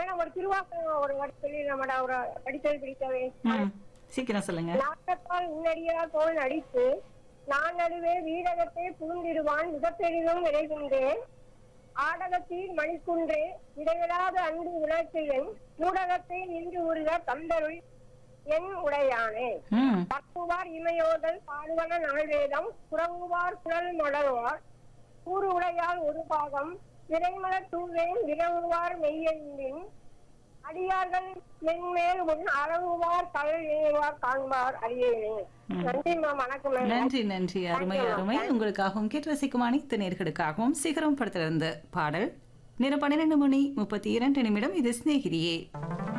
madam ஒரு திருவாசகம் ஒரு வாட்டி சொல்லி மேடம் ஒரு படித்தது பிடித்தவை ம் சீக்கிரம் சொல்லுங்க நாட்டத்தால் உன்னடியா தோல் நடித்து நான் நடுவே வீடகத்தை புகுந்திடுவான் விதப்பெரிதும் விரைகின்றேன் ஆடகத்தில் மணிக்குன்றே இடைவிடாத அன்பு உணர்ச்சியன் ஊடகத்தை நின்று உருக தந்தருள் என் உடையானே ம் பக்குவார் இமையோதல் பாடுவன நாள்வேதம் புறங்குவார் குழல் மடல்வார் கூறு உடையால் ஒரு பாகம் விரைமலர் தூவேன் விரவுவார் மெய்யென்பின் அடியார்கள் மென்மேல் உன் அறவுவார் கல் ஏறுவார் காண்பார் அறியேனே நன்றி மேம் வணக்கம் மேம் நன்றி நன்றி அருமை அருமை உங்களுக்காகவும் கேட்டு ரசிக்கும் அனைத்து நேர்களுக்காகவும் சிகரம் படத்திலிருந்து பாடல் நேரம் பன்னிரெண்டு மணி முப்பத்தி இரண்டு நிமிடம் இது சிநேகிரியே